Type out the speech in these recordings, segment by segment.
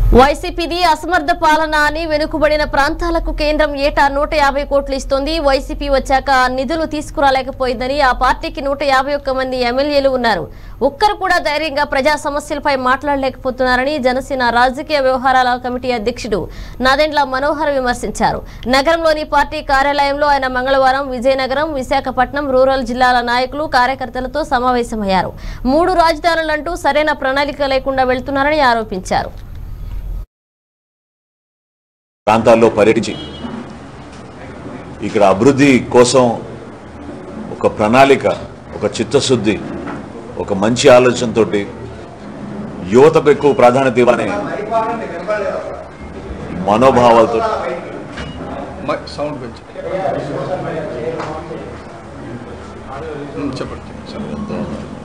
వైసీపీది అసమర్థ పాలన అని వెనుకబడిన ప్రాంతాలకు కేంద్రం ఏటా నూట యాభై కోట్లు ఇస్తోంది వైసీపీ వచ్చాక ఆ నిధులు తీసుకురాలేకపోయిందని ఆ పార్టీకి నూట యాభై ఒక్క మంది ఎమ్మెల్యేలు ఉన్నారు ఒక్కరు కూడా ధైర్యంగా ప్రజా సమస్యలపై మాట్లాడలేకపోతున్నారని జనసేన రాజకీయ వ్యవహారాల కమిటీ అధ్యక్షుడు నాదెండ్ల మనోహర్ విమర్శించారు నగరంలోని పార్టీ కార్యాలయంలో ఆయన మంగళవారం విజయనగరం విశాఖపట్నం రూరల్ జిల్లాల నాయకులు కార్యకర్తలతో సమావేశమయ్యారు మూడు రాజధానులంటూ సరైన ప్రణాళిక లేకుండా వెళ్తున్నారని ఆరోపించారు ప్రాంతాల్లో పర్యటించి ఇక్కడ అభివృద్ధి కోసం ఒక ప్రణాళిక ఒక చిత్తశుద్ధి ఒక మంచి ఆలోచనతో యువతకు ఎక్కువ ప్రాధాన్యత ఇవ్వనే మనోభావాలతో మై- సౌండ్ పెంచు ఉమ్, చెప్పండి చెప్పండి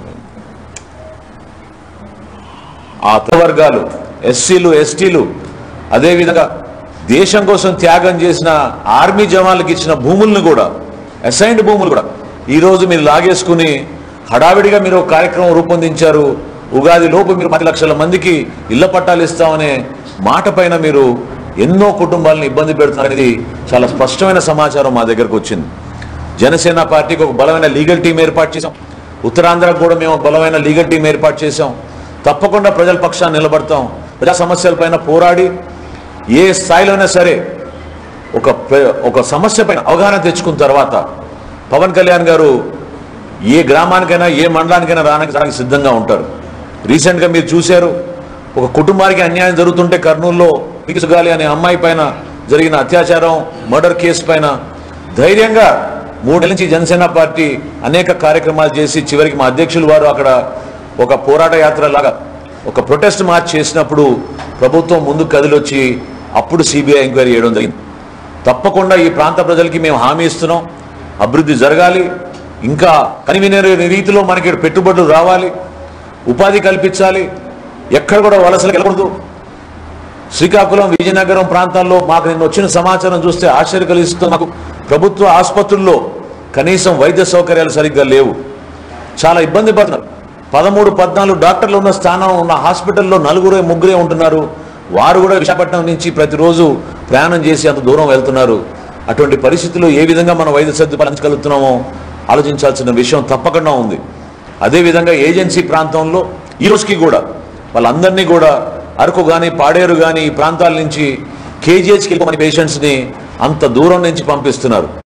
ఆ వర్గాలు ఎస్సీలు ఎస్టీలు అదేవిధంగా దేశం కోసం త్యాగం చేసిన ఆర్మీ జవాన్లకు ఇచ్చిన భూములను కూడా అసైన్డ్ భూములు కూడా ఈరోజు మీరు లాగేసుకుని హడావిడిగా మీరు ఒక కార్యక్రమం రూపొందించారు ఉగాది లోపు మీరు పది లక్షల మందికి ఇళ్ల పట్టాలు ఇస్తామనే మాట పైన మీరు ఎన్నో కుటుంబాలను ఇబ్బంది పెడుతున్నారనేది చాలా స్పష్టమైన సమాచారం మా దగ్గరకు వచ్చింది జనసేన పార్టీకి ఒక బలమైన లీగల్ టీం ఏర్పాటు చేశాం ఉత్తరాంధ్రకు కూడా మేము ఒక బలమైన లీగల్ టీం ఏర్పాటు చేశాం తప్పకుండా ప్రజల పక్షాన్ని నిలబడతాం ప్రజా సమస్యలపైన పోరాడి ఏ స్థాయిలోనే సరే ఒక ప్ర- ఒక సమస్య పైన అవగాహన తెచ్చుకున్న తర్వాత పవన్ కళ్యాణ్ గారు ఏ గ్రామానికైనా ఏ మండలానికైనా రానికి రానికి సిద్ధంగా ఉంటారు రీసెంట్గా మీరు చూశారు ఒక కుటుంబానికి అన్యాయం జరుగుతుంటే కర్నూలులో పిసుగాలి అనే అమ్మాయి పైన జరిగిన అత్యాచారం మర్డర్ కేసు పైన ధైర్యంగా మూడేళ్ళ నుంచి జనసేన పార్టీ అనేక కార్యక్రమాలు చేసి చివరికి మా అధ్యక్షులు వారు అక్కడ ఒక పోరాట యాత్ర లాగా ఒక ప్రొటెస్ట్ మార్చ్ చేసినప్పుడు ప్రభుత్వం ముందుకు కదిలొచ్చి అప్పుడు సిబిఐ ఎంక్వైరీ చేయడం జరిగింది తప్పకుండా ఈ ప్రాంత ప్రజలకి మేము హామీ ఇస్తున్నాం అభివృద్ధి జరగాలి ఇంకా కనివినేరు రీతిలో మనకి పెట్టుబడులు రావాలి ఉపాధి కల్పించాలి ఎక్కడ కూడా వలసలు వెళ్ళకూడదు శ్రీకాకుళం విజయనగరం ప్రాంతాల్లో మాకు నిన్న వచ్చిన సమాచారం చూస్తే ఆశ్చర్య కలిగిస్తుంది మాకు ప్రభుత్వ ఆసుపత్రుల్లో కనీసం వైద్య సౌకర్యాలు సరిగ్గా లేవు చాలా ఇబ్బంది పడుతున్నారు పదమూడు పద్నాలుగు డాక్టర్లు ఉన్న స్థానం ఉన్న హాస్పిటల్లో నలుగురే ముగ్గురే ఉంటున్నారు వారు కూడా విశాఖపట్నం నుంచి ప్రతిరోజు ప్రయాణం చేసి అంత దూరం వెళ్తున్నారు అటువంటి పరిస్థితుల్లో ఏ విధంగా మనం వైద్య సదుపాయాలు అందించగలుగుతున్నామో ఆలోచించాల్సిన విషయం తప్పకుండా ఉంది అదేవిధంగా ఏజెన్సీ ప్రాంతంలో ఈ రోజుకి కూడా వాళ్ళందరినీ కూడా అరకు కానీ పాడేరు కానీ ఈ ప్రాంతాల నుంచి కేజీహెచ్కి వెళ్ళిపోయిన పేషెంట్స్ని అంత దూరం నుంచి పంపిస్తున్నారు